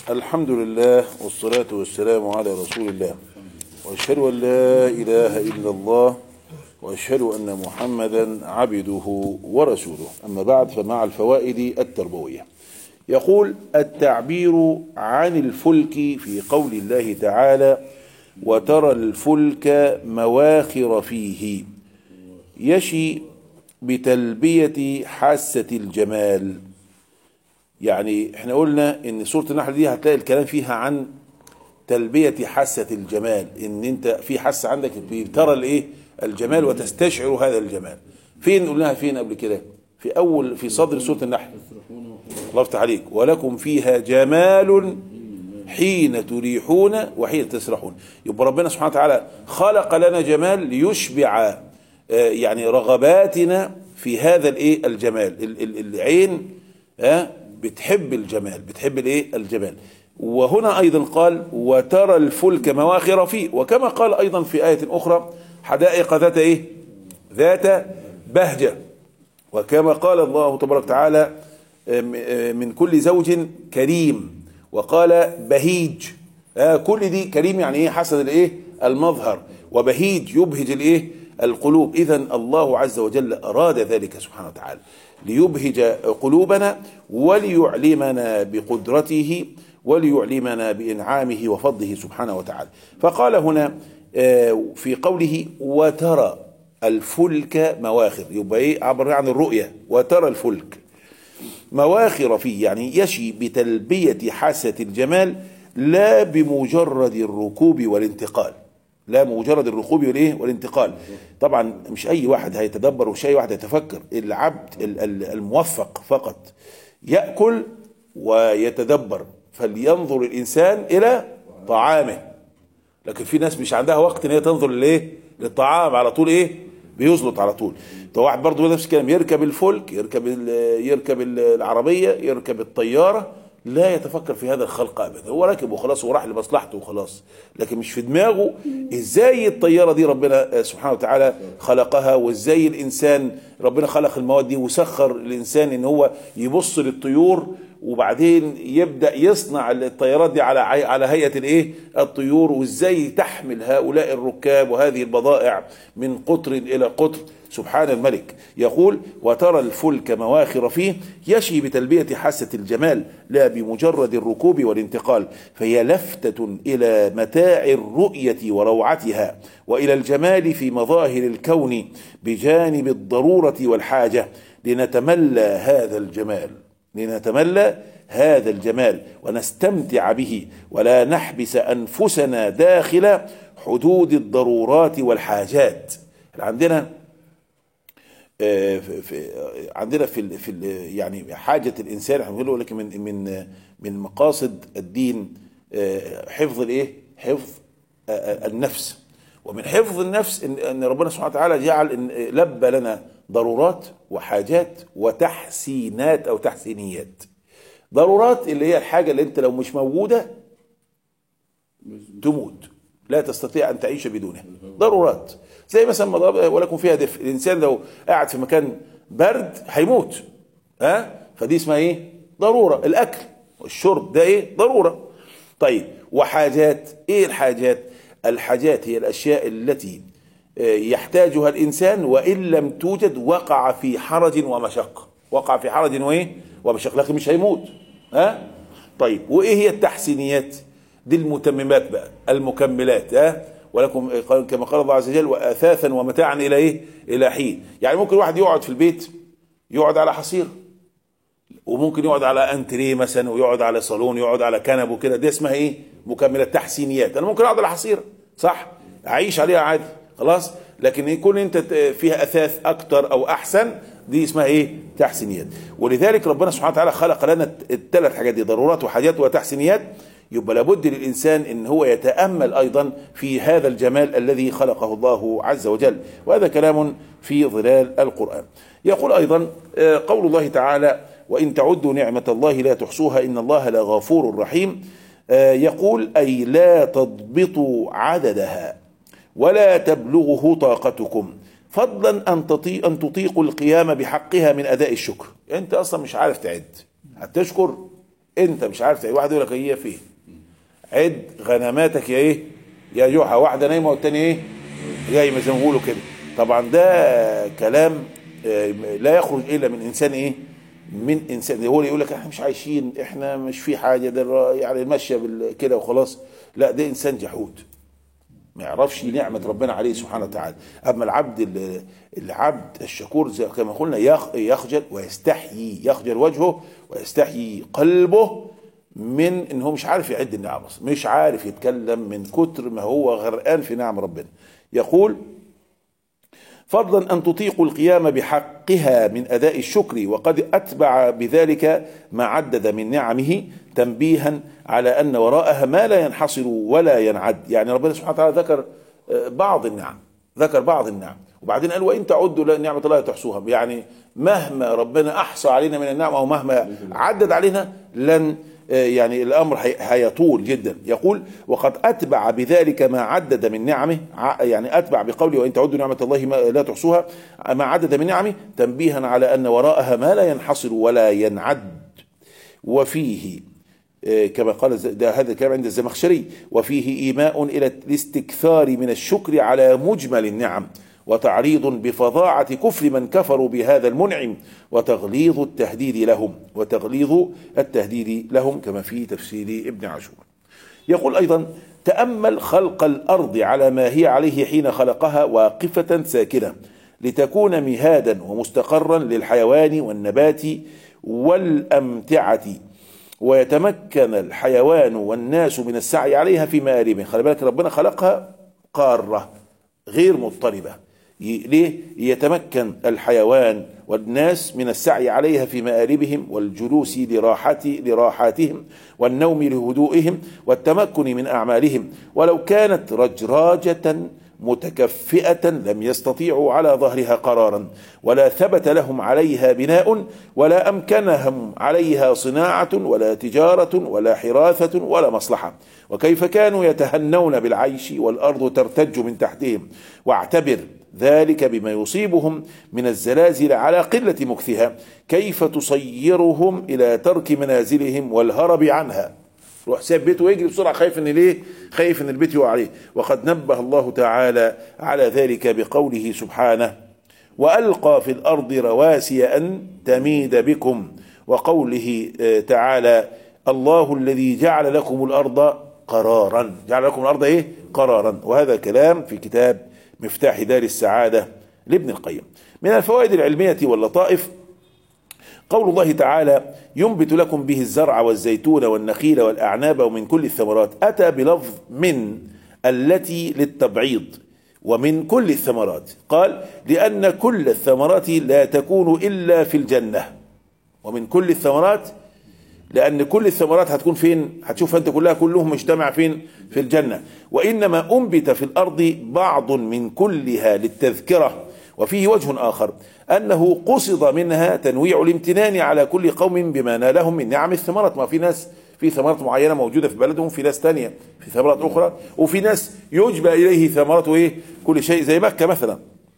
الحمد لله والصلاة والسلام على رسول الله وأشهد أن لا إله إلا الله وأشهد أن محمدا عبده ورسوله أما بعد فمع الفوائد التربوية يقول التعبير عن الفلك في قول الله تعالى وترى الفلك مواخر فيه يشي بتلبية حاسة الجمال يعني احنا قلنا ان سورة النحل دي هتلاقي الكلام فيها عن تلبية حاسة الجمال ان انت في حاسة عندك ترى الايه الجمال وتستشعر هذا الجمال فين قلناها فين قبل كده في اول في صدر سورة النحل الله يفتح عليك ولكم فيها جمال حين تريحون وحين تسرحون يبقى ربنا سبحانه وتعالى خلق لنا جمال ليشبع يعني رغباتنا في هذا الايه الجمال العين ها بتحب الجمال بتحب الايه الجمال وهنا ايضا قال وترى الفلك مواخر فيه وكما قال ايضا في آية اخرى حدائق ذات ايه ذات بهجة وكما قال الله تبارك وتعالى من كل زوج كريم وقال بهيج آه كل دي كريم يعني ايه حسن الايه المظهر وبهيج يبهج الايه القلوب اذا الله عز وجل اراد ذلك سبحانه وتعالى ليبهج قلوبنا وليعلمنا بقدرته وليعلمنا بانعامه وفضله سبحانه وتعالى فقال هنا في قوله وترى الفلك مواخر يبقى ايه عبر عن الرؤيه وترى الفلك مواخر فيه يعني يشي بتلبيه حاسه الجمال لا بمجرد الركوب والانتقال لا مجرد الركوب والايه والانتقال طبعا مش اي واحد هيتدبر ومش اي واحد هيتفكر العبد الموفق فقط ياكل ويتدبر فلينظر الانسان الى طعامه لكن في ناس مش عندها وقت ان هي تنظر للايه للطعام على طول ايه بيزلط على طول طب واحد برضه نفس الكلام يركب الفلك يركب يركب العربيه يركب الطياره لا يتفكر في هذا الخلق ابدا هو راكب وخلاص وراح لمصلحته وخلاص لكن مش في دماغه ازاي الطياره دي ربنا سبحانه وتعالى خلقها وازاي الانسان ربنا خلق المواد دي وسخر الانسان ان هو يبص للطيور وبعدين يبدا يصنع الطيارات دي على على هيئه الايه الطيور وازاي تحمل هؤلاء الركاب وهذه البضائع من قطر الى قطر سبحان الملك يقول وترى الفلك مواخر فيه يشي بتلبية حاسة الجمال لا بمجرد الركوب والانتقال فهي لفتة إلى متاع الرؤية وروعتها وإلى الجمال في مظاهر الكون بجانب الضرورة والحاجة لنتملى هذا الجمال لنتملى هذا الجمال ونستمتع به ولا نحبس أنفسنا داخل حدود الضرورات والحاجات عندنا في عندنا في في يعني حاجه الانسان احنا بنقول لك من من من مقاصد الدين حفظ الايه؟ حفظ النفس ومن حفظ النفس ان ان ربنا سبحانه وتعالى جعل إن لبى لنا ضرورات وحاجات وتحسينات او تحسينيات ضرورات اللي هي الحاجه اللي انت لو مش موجوده تموت لا تستطيع ان تعيش بدونها ضرورات زي مثلا ولكم فيها دفء الانسان لو قاعد في مكان برد هيموت ها فدي اسمها ايه ضروره الاكل والشرب ده ايه ضروره طيب وحاجات ايه الحاجات الحاجات هي الاشياء التي يحتاجها الانسان وان لم توجد وقع في حرج ومشقه وقع في حرج وايه ومشقه لكن مش هيموت ها طيب وايه هي التحسينيات دي المتممات بقى المكملات ها ولكم كما قال الله عز وجل واثاثا ومتاعا الى ايه؟ الى حين، يعني ممكن واحد يقعد في البيت يقعد على حصير وممكن يقعد على انتريه مثلا ويقعد على صالون يقعد على كنب وكده دي اسمها ايه؟ مكملات تحسينيات، انا ممكن اقعد على حصيره صح؟ اعيش عليها عادي خلاص؟ لكن يكون انت فيها اثاث اكتر او احسن دي اسمها ايه؟ تحسينيات، ولذلك ربنا سبحانه وتعالى خلق لنا الثلاث حاجات دي ضرورات وحاجات وتحسينيات يبقى لابد للإنسان إن هو يتأمل أيضا في هذا الجمال الذي خلقه الله عز وجل وهذا كلام في ظلال القرآن يقول أيضا قول الله تعالى وإن تعدوا نعمة الله لا تحصوها إن الله لغفور رحيم يقول أي لا تضبطوا عددها ولا تبلغه طاقتكم فضلا أن تطيق أن تطيقوا القيام بحقها من أداء الشكر يعني أنت أصلا مش عارف تعد هتشكر انت مش عارف تعيش واحد يقول لك هي فين عد غنماتك يا ايه يا جحا واحده نايمه والتانيه ايه جاي زي ما بيقولوا كده طبعا ده كلام آه، لا يخرج الا من انسان ايه من انسان هو اللي يقول لك احنا مش عايشين احنا مش في حاجه ده يعني ماشيه بال- كده وخلاص لا ده انسان جحود ما يعرفش نعمة ربنا عليه سبحانه وتعالى أما العبد ال- العبد الشكور زي كما قلنا يخ- يخجل ويستحيي يخجل وجهه ويستحيي قلبه من ان هو مش عارف يعد النعم أصلاً، مش عارف يتكلم من كتر ما هو غرقان في نعم ربنا يقول فضلا أن تطيقوا القيام بحقها من أداء الشكر وقد أتبع بذلك ما عدد من نعمه تنبيها على أن وراءها ما لا ينحصر ولا ينعد يعني ربنا سبحانه وتعالى ذكر آه، بعض النعم ذكر بعض النعم وبعدين قال وإن تعدوا لا- نعمة الله لا تحصوها يعني مهما ربنا أحصى علينا من النعم أو مهما عدد علينا لن آه، يعني الامر هي- هيطول جدا يقول وقد اتبع بذلك ما عدد من نعمه ع- يعني اتبع بقوله وان تعدوا نعمه الله ما لا تحصوها ما عدد من نعمه تنبيها على ان وراءها ما لا ينحصر ولا ينعد وفيه آه، كما قال الز- ده هذا الكلام عند الزمخشري وفيه ايماء الى الاستكثار من الشكر على مجمل النعم وتعريض بفظاعة كفر من كفروا بهذا المنعم وتغليظ التهديد لهم وتغليظ التهديد لهم كما في تفسير ابن عاشور يقول أيضا تأمل خلق الأرض على ما هي عليه حين خلقها واقفة ساكنة لتكون مهادا ومستقرا للحيوان والنبات والأمتعة ويتمكن الحيوان والناس من السعي عليها في مآربه خلي بالك ربنا خلقها قارة غير مضطربة ي- ليه يتمكن الحيوان والناس من السعي عليها في مآربهم والجلوس لراحة لراحاتهم والنوم لهدوئهم والتمكن من أعمالهم ولو كانت رجراجة متكفئة لم يستطيعوا على ظهرها قرارا ولا ثبت لهم عليها بناء ولا أمكنهم عليها صناعة ولا تجارة ولا حراثة ولا مصلحة وكيف كانوا يتهنون بالعيش والأرض ترتج من تحتهم واعتبر ذلك بما يصيبهم من الزلازل على قلة مكثها كيف تصيرهم إلى ترك منازلهم والهرب عنها روح ساب بيته ويجري بسرعه خايف ان ليه؟ خايف ان البيت يقع عليه، وقد نبه الله تعالى على ذلك بقوله سبحانه: والقى في الارض رواسي ان تميد بكم، وقوله آه، تعالى: الله الذي جعل لكم الارض قرارا، جعل لكم الارض ايه؟ قرارا، وهذا كلام في كتاب مفتاح دار السعاده لابن القيم. من الفوائد العلميه واللطائف قول الله تعالى ينبت لكم به الزرع والزيتون والنخيل والأعناب ومن كل الثمرات أتى بلفظ من التي للتبعيض ومن كل الثمرات قال لأن كل الثمرات لا تكون إلا في الجنة ومن كل الثمرات لأن كل الثمرات هتكون فين هتشوف أنت كلها كلهم مجتمع فين في الجنة وإنما أنبت في الأرض بعض من كلها للتذكرة وفيه وجه آخر أنه قصد منها تنويع الامتنان على كل قوم بما نالهم من نعم الثمرات ما في ناس في ثمرات معينة موجودة في بلدهم في ناس تانية في ثمرات أخرى وفي ناس يجبى إليه ثمرات إيه كل شيء زي مكة مثلا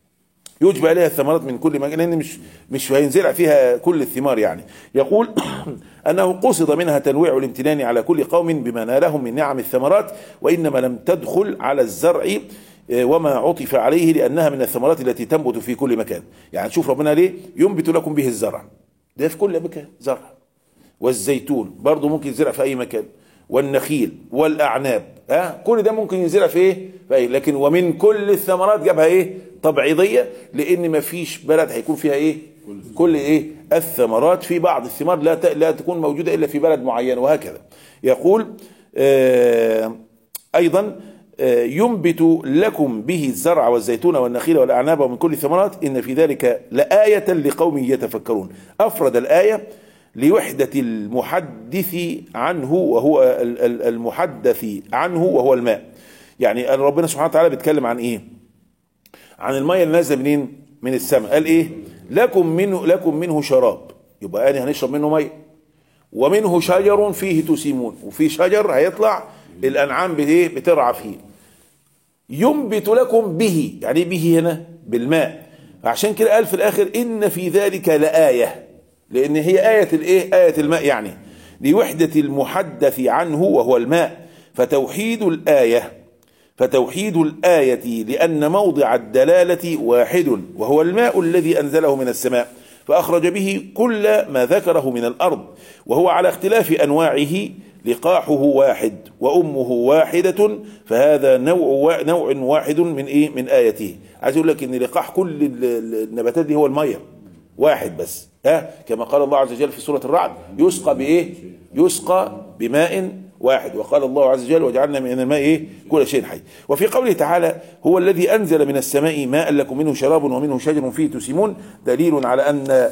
يجبى عليها الثمرات من كل مكان لان مش مش هينزرع فيها كل الثمار يعني يقول انه قصد منها تنويع الامتنان على كل قوم بما نالهم من نعم الثمرات وانما لم تدخل على الزرع آه، وما عطف عليه لانها من الثمرات التي تنبت في كل مكان يعني شوف ربنا ليه ينبت لكم به الزرع ده في كل مكان زرع والزيتون برضه ممكن يزرع في اي مكان والنخيل والاعناب ها كل ده ممكن يزرع في ايه في أي لكن ومن كل الثمرات جابها ايه تبعيضيه لان ما فيش بلد هيكون فيها ايه كل ايه الثمرات في بعض الثمار لا ت- لا تكون موجوده الا في بلد معين وهكذا يقول آه ايضا آه، ينبت لكم به الزرع والزيتون والنخيل والاعناب ومن كل الثمرات ان في ذلك لآية لقوم يتفكرون افرد الآية لوحدة المحدث عنه وهو ال- ال- المحدث عنه وهو الماء يعني ربنا سبحانه وتعالى بيتكلم عن ايه عن المية اللي نازله منين من السماء قال ايه لكم منه لكم منه شراب يبقى انا هنشرب منه ميه ومنه شجر فيه تسيمون وفي شجر هيطلع الانعام بايه بترعى فيه ينبت لكم به يعني إيه به هنا بالماء عشان كده قال في الاخر ان في ذلك لآية لان هي آية الايه آية الماء يعني لوحدة المحدث عنه وهو الماء فتوحيد الآية فتوحيد الآية لأن موضع الدلالة واحد وهو الماء الذي أنزله من السماء فأخرج به كل ما ذكره من الأرض وهو على اختلاف أنواعه لقاحه واحد وأمه واحدة فهذا نوع نوع واحد من إيه من آيته عايز أقول لك إن لقاح كل النباتات دي هو المية واحد بس ها كما قال الله عز وجل في سورة الرعد يسقى بإيه يسقى بماء واحد وقال الله عز وجل وجعلنا من الماء إيه كل شيء حي وفي قوله تعالى هو الذي أنزل من السماء ماء لكم منه شراب ومنه شجر فيه تسيمون دليل على أن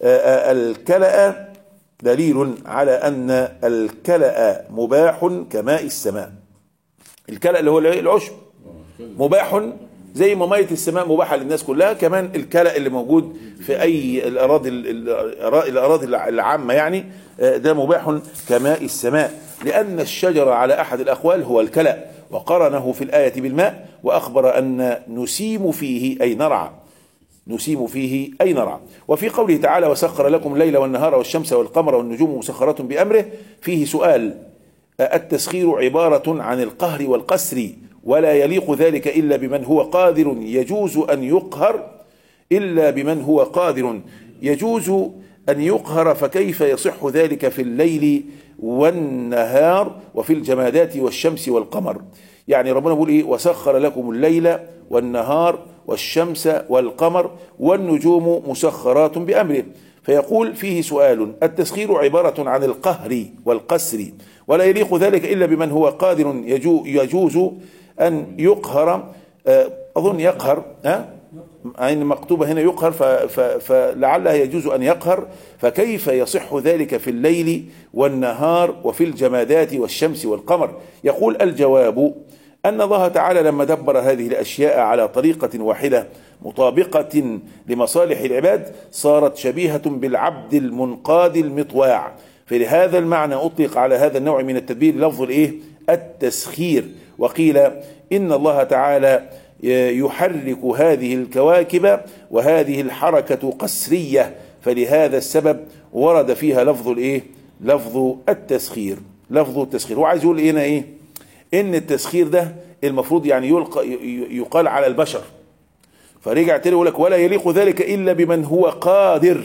الكلأ دليل على أن الكلأ مباح كماء السماء الكلأ اللي هو العشب مباح زي ما ميه السماء مباحه للناس كلها كمان الكلأ اللي موجود في اي الاراضي الاراضي العامه يعني ده مباح كماء السماء لان الشجر على احد الاقوال هو الكلأ وقرنه في الايه بالماء واخبر ان نسيم فيه اي نرعى نسيم فيه أي نرعى وفي قوله تعالى وسخر لكم الليل والنهار والشمس والقمر والنجوم مسخرات بأمره فيه سؤال التسخير عبارة عن القهر والقسر ولا يليق ذلك إلا بمن هو قادر يجوز أن يقهر إلا بمن هو قادر يجوز أن يقهر فكيف يصح ذلك في الليل والنهار وفي الجمادات والشمس والقمر يعني ربنا بيقول إيه وسخر لكم الليل والنهار والشمس والقمر والنجوم مسخرات بأمره فيقول فيه سؤال التسخير عبارة عن القهر والقسر ولا يليق ذلك إلا بمن هو قادر يجوز أن يقهر أظن يقهر ها عين مكتوبة هنا يقهر فلعلها يجوز أن يقهر فكيف يصح ذلك في الليل والنهار وفي الجمادات والشمس والقمر يقول الجواب أن الله تعالى لما دبر هذه الأشياء على طريقة واحدة مطابقة لمصالح العباد صارت شبيهة بالعبد المنقاد المطواع فلهذا المعنى أطلق على هذا النوع من التدبير لفظ الإيه؟ التسخير وقيل إن الله تعالى يحرك هذه الكواكب وهذه الحركة قسرية فلهذا السبب ورد فيها لفظ الإيه؟ لفظ التسخير لفظ التسخير هو عايز يقول هنا إيه؟ ان التسخير ده المفروض يعني يلقى يقال على البشر فرجع تاني يقول لك ولا يليق ذلك الا بمن هو قادر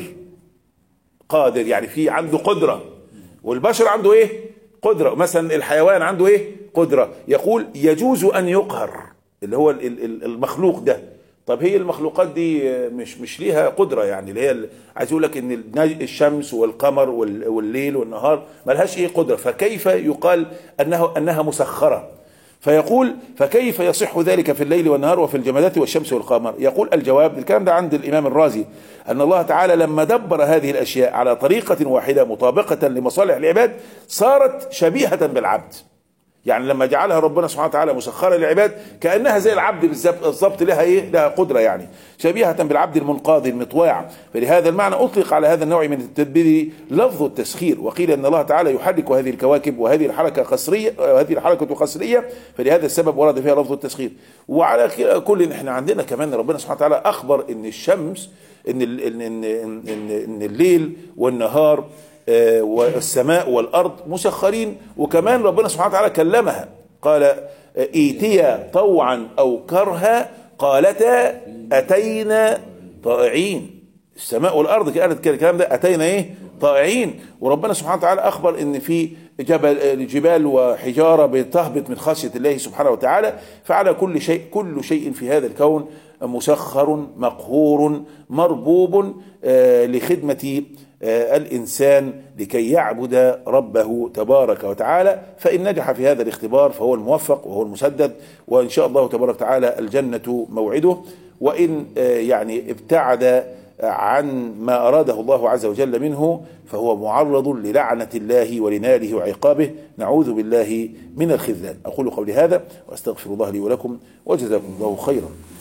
قادر يعني في عنده قدره والبشر عنده ايه قدره مثلا الحيوان عنده ايه قدره يقول يجوز ان يقهر اللي هو المخلوق ده طب هي المخلوقات دي مش مش ليها قدره يعني اللي هي عايز اقول لك ان الشمس والقمر والليل والنهار ما لهاش ايه قدره فكيف يقال انه انها مسخره فيقول فكيف يصح ذلك في الليل والنهار وفي الجمادات والشمس والقمر يقول الجواب الكلام ده عند الامام الرازي ان الله تعالى لما دبر هذه الاشياء على طريقه واحده مطابقه لمصالح العباد صارت شبيهه بالعبد يعني لما جعلها ربنا سبحانه وتعالى مسخره للعباد كانها زي العبد بالظبط لها ايه؟ لها قدره يعني شبيهه بالعبد المنقاذ المطواع فلهذا المعنى اطلق على هذا النوع من التدبير لفظ التسخير وقيل ان الله تعالى يحرك هذه الكواكب وهذه الحركه قصريه وهذه الحركه قصريه فلهذا السبب ورد فيها لفظ التسخير وعلى كل احنا عندنا كمان ربنا سبحانه وتعالى اخبر ان الشمس ان ان ان, إن, إن الليل والنهار والسماء والارض مسخرين وكمان ربنا سبحانه وتعالى كلمها قال ايتيا طوعا او كرها قالتا اتينا طائعين السماء والارض كانت الكلام ده اتينا ايه طائعين وربنا سبحانه وتعالى اخبر ان في جبل جبال وحجاره بتهبط من خشيه الله سبحانه وتعالى فعلى كل شيء كل شيء في هذا الكون مسخر مقهور مربوب لخدمه الانسان لكي يعبد ربه تبارك وتعالى فان نجح في هذا الاختبار فهو الموفق وهو المسدد وان شاء الله تبارك وتعالى الجنه موعده وان يعني ابتعد عن ما اراده الله عز وجل منه فهو معرض للعنه الله ولناله وعقابه نعوذ بالله من الخذلان اقول قولي هذا واستغفر الله لي ولكم وجزاكم الله خيرا